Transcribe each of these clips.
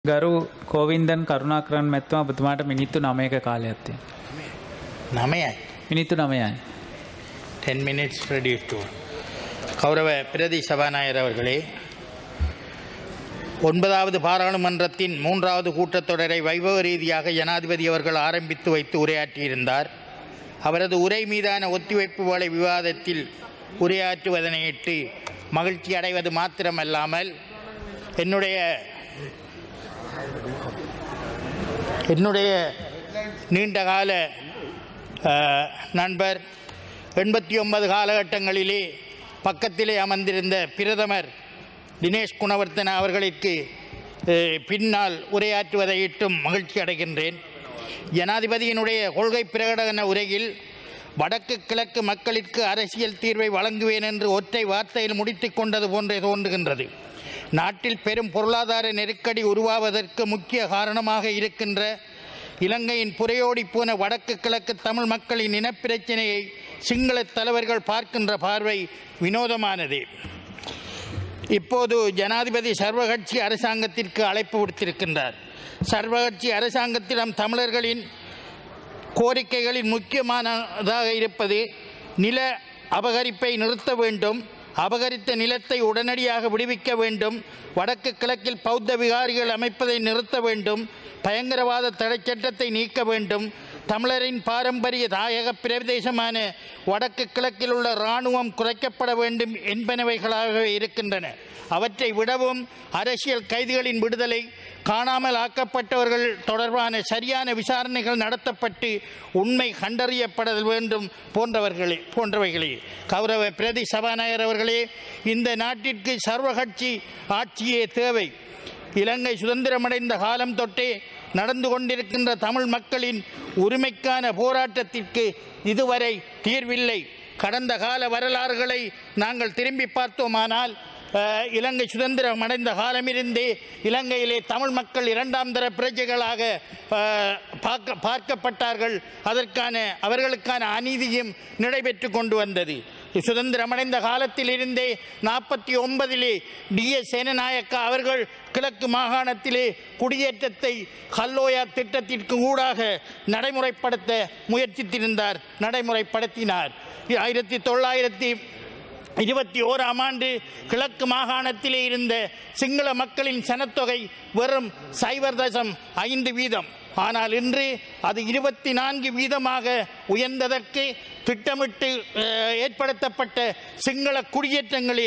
ගරු කෝවින්දන් කරුණාකරන් මැත්තුම ඔබතුමාට මිනිත්තු නමයක කාලයක් තියෙනවා. නමයයි මිනිත්තු නමයයි. 10 minutes ready to கௌரவ பிரதி சபாநாயகர் அவர்களே ஒன்பதாவது பாராளுமன்றத்தின் மூன்றாவது கூட்டத்தொடரை வைபவ ரீதியாக ஜனாதிபதி அவர்கள் ஆரம்பித்து வைத்து உரையாற்றியிருந்தார் அவரது உரை மீதான ஒத்திவைப்பு வேலை விவாதத்தில் உரையாற்றுவதனையிட்டு மகிழ்ச்சி அடைவது மாத்திரமல்லாமல் என்னுடைய என்னுடைய நீண்டகால அஹ், நண்பர் எண்பத்தி ஒன்பது காலகட்டங்களிலே பக்கத்திலே அமர்ந்திருந்த பிரதமர் தினேஷ் குணவர்த்தன அவர்களுக்கு அஹ், பின்னால் உரையாற்றுவதையிட்டும் மகிழ்ச்சி அடைகின்றேன் ஜனாதிபதியினுடைய கொள்கை பிரகடன உரையில் வடக்கு கிழக்கு மக்களிற்கு அரசியல் தீர்வை வழங்குவேன் என்று ஒற்றை வார்த்தையில் முடித்துக் கொண்டது போன்றே தோன்றுகின்றது நாட்டில் பெரும் பொருளாதார நெருக்கடி உருவாவதற்கு முக்கிய காரணமாக இருக்கின்ற இலங்கையின் புரையோடி போன வடக்கு கிழக்கு தமிழ் மக்களின் இனப்பிரச்சினையை சிங்கள தலைவர்கள் பார்க்கின்ற பார்வை வினோதமானது இப்போது ஜனாதிபதி சர்வகட்சி அரசாங்கத்திற்கு அழைப்பு விடுத்திருக்கின்றார் சர்வகட்சி அரசாங்கத்திடம் தமிழர்களின் கோரிக்கைகளில் முக்கியமானதாக இருப்பது நில அபகரிப்பை நிறுத்த வேண்டும் அபகரித்த நிலத்தை உடனடியாக விடுவிக்க வேண்டும் வடக்கு கிழக்கில் பௌத்த விகாரிகள் அமைப்பதை நிறுத்த வேண்டும் பயங்கரவாத தடைச் சட்டத்தை நீக்க வேண்டும் தமிழரின் பாரம்பரிய தாயக பிரதேசமான வடக்கு கிழக்கில் உள்ள இராணுவம் குறைக்கப்பட வேண்டும் என்பனவைகளாக இருக்கின்றன அவற்றை விடவும் அரசியல் கைதிகளின் விடுதலை காணாமல் ஆக்கப்பட்டவர்கள் தொடர்பான சரியான விசாரணைகள் நடத்தப்பட்டு உண்மை கண்டறியப்பட வேண்டும் போன்றவர்களே போன்றவைகளே கௌரவ பிரதி சபாநாயகர் அவர்களே இந்த நாட்டிற்கு சர்வகட்சி ஆட்சியே தேவை இலங்கை சுதந்திரமடைந்த காலம் தொட்டே நடந்து கொண்டிருக்கின்ற தமிழ் மக்களின் உரிமைக்கான போராட்டத்திற்கு இதுவரை தீர்வில்லை கடந்த கால வரலாறுகளை நாங்கள் திரும்பி பார்த்தோமானால் அஹ், இலங்கை சுதந்திரம் அடைந்த காலமிருந்தே இலங்கையிலே தமிழ் மக்கள் இரண்டாம் தர பிரஜைகளாக அஹ், பார்க்க பார்க்கப்பட்டார்கள் அதற்கான அவர்களுக்கான அநீதியும் நடைபெற்று கொண்டு வந்தது சுதந்திரமடைந்த காலத்திலிருந்தே நாற்பத்தி ஒன்பதிலே டி எஸ் சேனநாயக்கா அவர்கள் கிழக்கு மாகாணத்திலே குடியேற்றத்தை கல்லோயா திட்டத்திற்கு ஊடாக நடைமுறைப்படுத்த முயற்சித்திருந்தார் நடைமுறைப்படுத்தினார் ஆயிரத்தி தொள்ளாயிரத்தி இருபத்தி ஓராம் ஆண்டு கிழக்கு மாகாணத்திலே இருந்த சிங்கள மக்களின் சனத்தொகை வெறும் சைவர் தசம் ஐந்து வீதம் ஆனால் இன்று அது இருபத்தி நான்கு வீதமாக உயர்ந்ததற்கு திட்டமிட்டு அஹ், ஏற்படுத்தப்பட்ட சிங்கள குடியேற்றங்களே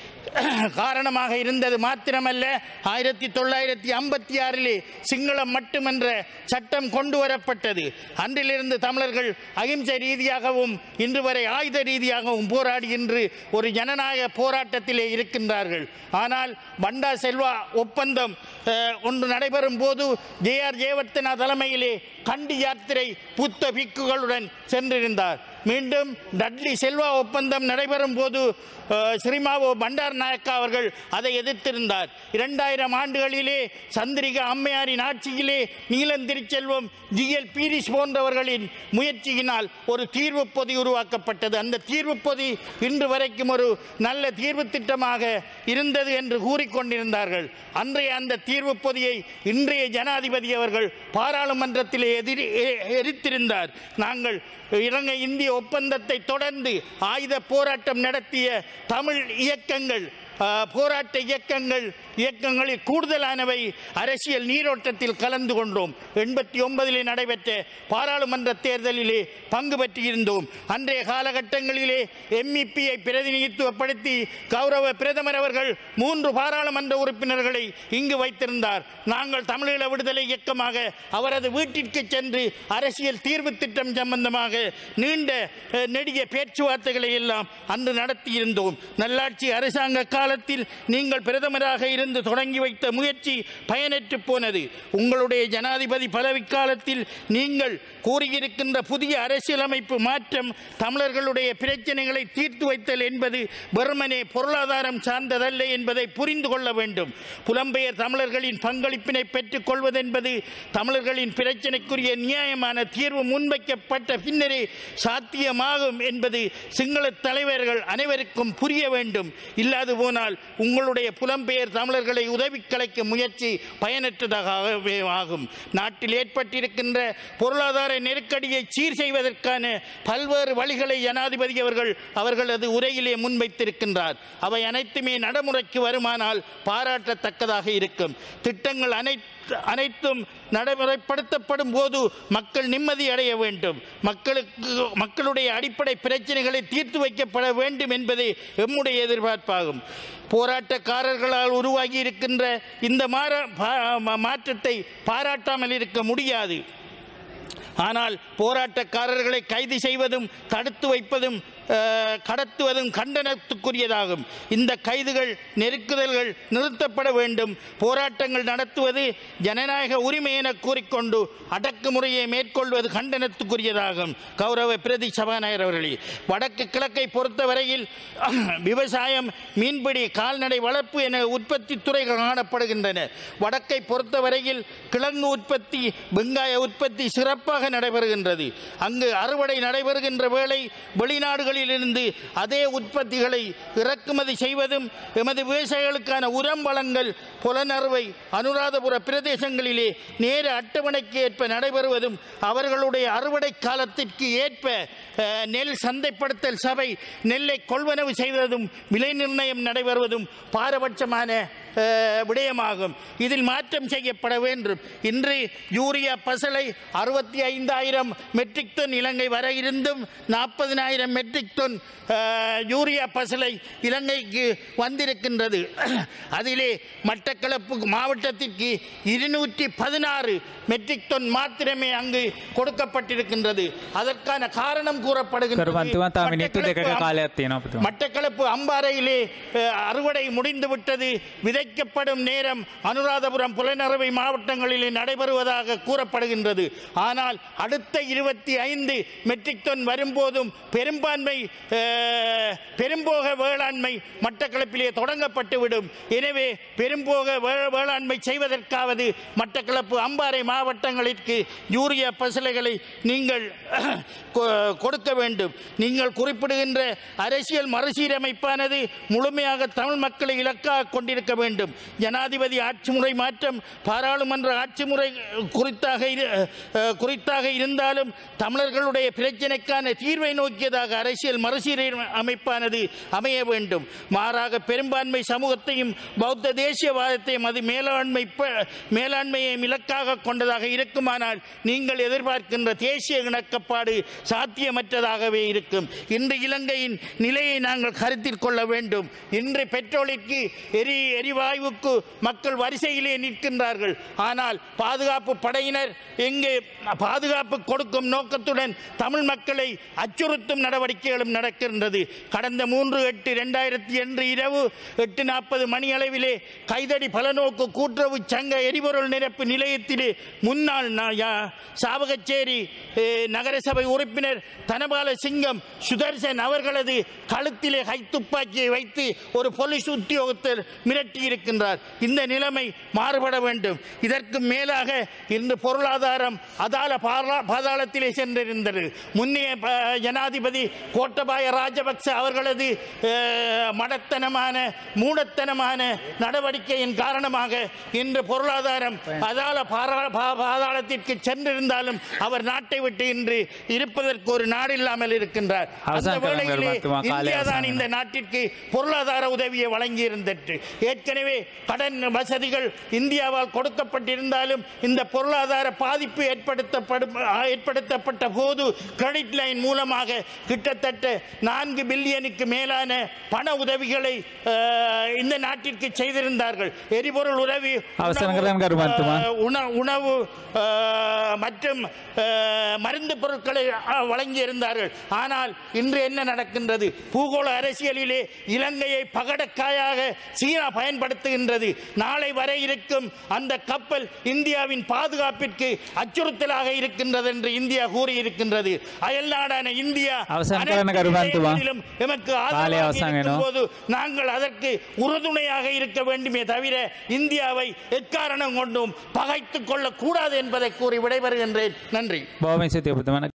காரணமாக இருந்தது மாத்திரமல்ல ஆயிரத்தி தொள்ளாயிரத்தி ஐம்பத்தி ஆறிலே சிங்களம் மட்டுமென்ற சட்டம் கொண்டு வரப்பட்டது அன்றிலிருந்து தமிழர்கள் அகிம்சை ரீதியாகவும் இன்று வரை ஆயுத ரீதியாகவும் போராடி இன்று ஒரு ஜனநாயக போராட்டத்திலே இருக்கின்றார்கள் ஆனால் பண்டா செல்வா ஒப்பந்தம் அஹ், ஒன்று நடைபெறும் போது ஜே ஆர் ஜெயவர்த்தனா தலைமையிலே கண்டி யாத்திரை புத்த பிக்குகளுடன் சென்றிருந்தார் மீண்டும் டட்லி செல்வா ஒப்பந்தம் நடைபெறும் போது அஹ், ஸ்ரீமாவோ பண்டார் நாயக்கா அவர்கள் அதை எதிர்த்திருந்தார் இரண்டாயிரம் ஆண்டுகளிலே சந்திரிகா அம்மையாரின் ஆட்சியிலே நீலன் திருச்செல்வம் ஜிஎல் பீரிஸ் போன்றவர்களின் முயற்சியினால் ஒரு தீர்வு பொதி உருவாக்கப்பட்டது அந்த தீர்வு பொதி இன்று வரைக்கும் ஒரு நல்ல தீர்வு திட்டமாக இருந்தது என்று கூறிக்கொண்டிருந்தார்கள் அன்றைய அந்த தீர்வு பொதியை இன்றைய ஜனாதிபதி அவர்கள் பாராளுமன்றத்திலே எதிரி எ- எரித்திருந்தார் நாங்கள் இலங்கை இந்திய ஒப்பந்தத்தை தொடர்ந்து ஆயுத போராட்டம் நடத்திய தமிழ் இயக்கங்கள் ஆ, போராட்ட இயக்கங்கள் இயக்கங்களில் கூடுதலானவை அரசியல் நீரோட்டத்தில் கலந்து கொண்டோம் எண்பத்தி ஒன்பதிலே நடைபெற்ற பாராளுமன்ற தேர்தலிலே பங்கு பெற்றிருந்தோம் அன்றைய காலகட்டங்களிலே எம்இபியை பிரதிநிதித்துவப்படுத்தி கௌரவ பிரதமர் அவர்கள் மூன்று பாராளுமன்ற உறுப்பினர்களை இங்கு வைத்திருந்தார் நாங்கள் தமிழீழ விடுதலை இயக்கமாக அவரது வீட்டிற்கு சென்று அரசியல் தீர்வு திட்டம் சம்பந்தமாக நீண்ட அஹ், நெடிய பேச்சுவார்த்தைகளை எல்லாம் அன்று நடத்தியிருந்தோம் நல்லாட்சி அரசாங்க காலத்தில் நீங்கள் பிரதமராக இருந்து தொடங்கி வைத்த முயற்சி பயனற்று போனது உங்களுடைய ஜனாதிபதி பதவிக்காலத்தில் நீங்கள் கூறியிருக்கின்ற புதிய அரசியலமைப்பு மாற்றம் தமிழர்களுடைய பிரச்சனைகளை தீர்த்து வைத்தல் என்பது வெறுமனே பொருளாதாரம் சார்ந்ததல்ல என்பதை புரிந்து கொள்ள வேண்டும் புலம்பெயர் தமிழர்களின் பங்களிப்பினை பெற்றுக் கொள்வதென்பது தமிழர்களின் பிரச்சனைக்குரிய நியாயமான தீர்வு முன்வைக்கப்பட்ட பின்னரே சாத்தியமாகும் என்பது சிங்கள தலைவர்கள் அனைவருக்கும் புரிய வேண்டும் இல்லாது போன போனால் உங்களுடைய புலம்பெயர் தமிழர்களை உதவி கலைக்க முயற்சி பயனற்றதாகவே ஆகும் நாட்டில் ஏற்பட்டிருக்கின்ற பொருளாதார நெருக்கடியை சீர் செய்வதற்கான பல்வேறு வழிகளை ஜனாதிபதி அவர்கள் அவர்களது உரையிலே முன்வைத்திருக்கின்றார் அவை அனைத்துமே நடைமுறைக்கு வருமானால் பாராட்டத்தக்கதாக இருக்கும் திட்டங்கள் அனைத்து அனைத்தும் நடைமுறைப்படுத்தப்படும் போது மக்கள் நிம்மதி அடைய வேண்டும் மக்களுக்கு மக்களுடைய அடிப்படை பிரச்சனைகளை தீர்த்து வைக்கப்பட வேண்டும் என்பதே எம்முடைய எதிர்பார்ப்பாகும் போராட்டக்காரர்களால் உருவாகி இருக்கின்ற இந்த மாற பா- மா- மாற்றத்தை பாராட்டாமல் இருக்க முடியாது ஆனால் போராட்டக்காரர்களை கைது செய்வதும் தடுத்து வைப்பதும் அஹ், கடத்துவதும் கண்டனத்துக்குரியதாகும் இந்த கைதுகள் நெருக்குதல்கள் நிறுத்தப்பட வேண்டும் போராட்டங்கள் நடத்துவது ஜனநாயக உரிமை என கூறிக்கொண்டு அடக்குமுறையை மேற்கொள்வது கண்டனத்துக்குரியதாகும் கௌரவ பிரதி சபாநாயகர் அவர்களே வடக்கு கிழக்கை பொறுத்தவரையில் விவசாயம் மீன்பிடி கால்நடை வளர்ப்பு என உற்பத்தி துறைகள் காணப்படுகின்றன வடக்கை பொறுத்தவரையில் கிழங்கு உற்பத்தி வெங்காய உற்பத்தி சிறப்பாக நடைபெறுகின்றது அங்கு அறுவடை நடைபெறுகின்ற வேளை வெளிநாடுகளிலிருந்து அதே உற்பத்திகளை இறக்குமதி செய்வதும் எமது விவசாயிகளுக்கான உரம் வளங்கள் புலனறுவை அனுராதபுர பிரதேசங்களிலே நேர அட்டவணைக்கு ஏற்ப நடைபெறுவதும் அவர்களுடைய அறுவடை காலத்திற்கு ஏற்ப அஹ், நெல் சந்தைப்படுத்தல் சபை நெல்லை கொள்வனவு செய்வதும் விலை நிர்ணயம் நடைபெறுவதும் பாரபட்சமான அஹ், விடயமாகும் இதில் மாற்றம் செய்யப்பட வேண்டும் இன்று யூரியா பசலை அறுபத்தி ஐந்தாயிரம் மெட்ரிக் டன் இலங்கை வர இருந்தும் நாற்பதினாயிரம் மெட்ரிக் டன் அஹ், யூரியா பசலை இலங்கைக்கு வந்திருக்கின்றது அதிலே மட்டக்களப்பு மாவட்டத்திற்கு இருநூற்றி பதினாறு மெட்ரிக் டன் மாத்திரமே அங்கு கொடுக்கப்பட்டிருக்கின்றது அதற்கான காரணம் கூறப்படுகின்றது කරුමන්තුමා තා මිනිත්තු දෙකක மட்டக்களப்பு කාලයක් තියෙනවා ඔබතුමා. மட்டக்களப்பு அம்பாறையிலே அஹ், அறுவடை முடிந்து விட்டது விதைக்கப்படும் நேரம் அனுராதபுரம் புலனறுவை மாவட்டங்களிலே நடைபெறுவதாக கூறப்படுகின்றது ஆனால் அடுத்த இருபத்தி ஐந்து மெட்ரிக் டன் வரும்போதும் பெரும்பான்மை அஹ், பெரும்போக வேளாண்மை மட்டக்களப்பிலே தொடங்கப்பட்டுவிடும் எனவே பெரும்போக வே- வேளாண்மை செய்வதற்காவது மட்டக்களப்பு அம்பாறை மாவட்டங்களிற்கு யூரியா பசலைகளை நீங்கள் கொ- கொடுக்க வேண்டும் நீங்கள் குறிப்பிடுகின்ற அரசியல் மறுசீரமைப்பானது முழுமையாக தமிழ் மக்களை இலக்காக கொண்டிருக்க வேண்டும் ஜனாதிபதி ஆட்சி முறை மாற்றம் பாராளுமன்ற ஆட்சி முறை குறித்தாக இரு- அஹ், குறித்தாக இருந்தாலும் தமிழர்களுடைய பிரச்சினைக்கான தீர்வை நோக்கியதாக அரசியல் மறுசீரமைப்பானது அமைய வேண்டும் மாறாக பெரும்பான்மை சமூகத்தையும் பௌத்த தேசியவாதத்தையும் அது மேலாண்மை ப- மேலாண்மையை இலக்காக கொண்டதாக இருக்குமானால் நீங்கள் எதிர்பார்க்கின்ற தேசிய இணக்கப்பாடு சாத்தியமற்றதாகவே இருக்கும் இன்று இலங்கையின் நிலையை நாங்கள் கருத்தில் கொள்ள வேண்டும் இன்று பெட்ரோலிற்கு எரி எரிவாயுவுக்கு மக்கள் வரிசையிலே நிற்கின்றார்கள் ஆனால் பாதுகாப்பு படையினர் எங்கே பாதுகாப்பு கொடுக்கும் நோக்கத்துடன் தமிழ் மக்களை அச்சுறுத்தும் நடவடிக்கைகளும் நடக்கின்றது கடந்த மூன்று எட்டு ரெண்டாயிரத்தி ஒன்று இரவு எட்டு நாற்பது மணி அளவிலே கைதடி பலநோக்கு கூட்டுறவு சங்க எரிபொருள் நிரப்பு நிலையத்திலே முன்னாள் நா- யா- சாவகச்சேரி eh, நகரசபை உறுப்பினர் தனபால சிங்கம் சுதர்சன் அவர்களது கழுத்திலே கைத்துப்பாக்கியை வைத்து ஒரு போலீஸ் உத்தியோகத்தர் மிரட்டி இருக்கின்றார் இந்த நிலைமை மாறுபட வேண்டும் இதற்கு மேலாக இன்று பொருளாதாரம் அதால பாரா- பாதாளத்திலே சென்றிருந்தது முன்னைய ப- ஜனாதிபதி கோட்டபாய ராஜபக்ச அவர்களது அஹ், மடத்தனமான மூடத்தனமான நடவடிக்கையின் காரணமாக இன்று பொருளாதாரம் அதால பாரா- பா- பாதாளத்திற்கு சென்றிருந்தாலும் அவர் நாட்டை விட்டு இன்று இருப்பதற்கு ஒரு நாடு இல்லாமல் இருக்கின்றார் அந்த அவசான் கலங்கள் வேளையிலே மத்துமா காலை இந்தியா தான் அவசானம். இந்த நாட்டிற்கு பொருளாதார உதவியை வழங்கியிருந்தது ஏற்கனவே கடன் வசதிகள் இந்தியாவால் கொடுக்கப்பட்டிருந்தாலும் இந்த பொருளாதார பாதிப்பு ஏற்படுத்தப்படும் ஏற்படுத்தப்பட்ட போது கிரெடிட் லைன் மூலமாக கிட்டத்தட்ட நான்கு பில்லியனுக்கு மேலான பண உதவிகளை அஹ், இந்த நாட்டிற்கு செய்திருந்தார்கள் எரிபொருள் உதவி அவசரம் உணவு, கலாம் கருமாத்துமா. அஹ், உண- உணவு அஹ், மற்றும் அஹ், மருந்து பொருட்களை அஹ், வழங்கியிருந்தார்கள் ஆனால் இன்று என்ன நடக்கின்றது பூகோள அரசியலிலே இலங்கையை பகடக்காயாக சீனா பயன்படுத்துகின்றது நாளை வர இருக்கும் அந்த கப்பல் இந்தியாவின் பாதுகாப்பிற்கு அச்சுறுத்தலாக இருக்கின்றது என்று இந்தியா கூறியிருக்கின்றது அயல் நாடான இந்தியா அவசான் அனைத்து கலன கருமாத்துமா. விடயங்களிலும் எமக்கு காலை ஆதரவாக அவசானம் வேணும். இருக்கும்போது நாங்கள் அதற்கு உறுதுணையாக இருக்க வேண்டுமே தவிர இந்தியாவை எக்காரணம் கொண்டும் பகைத்துக் கொள்ளக்கூடாது என்பதை கூறி விடைபெறுகின்றேன் நன்றி බෝමසිතය ඔබතුමන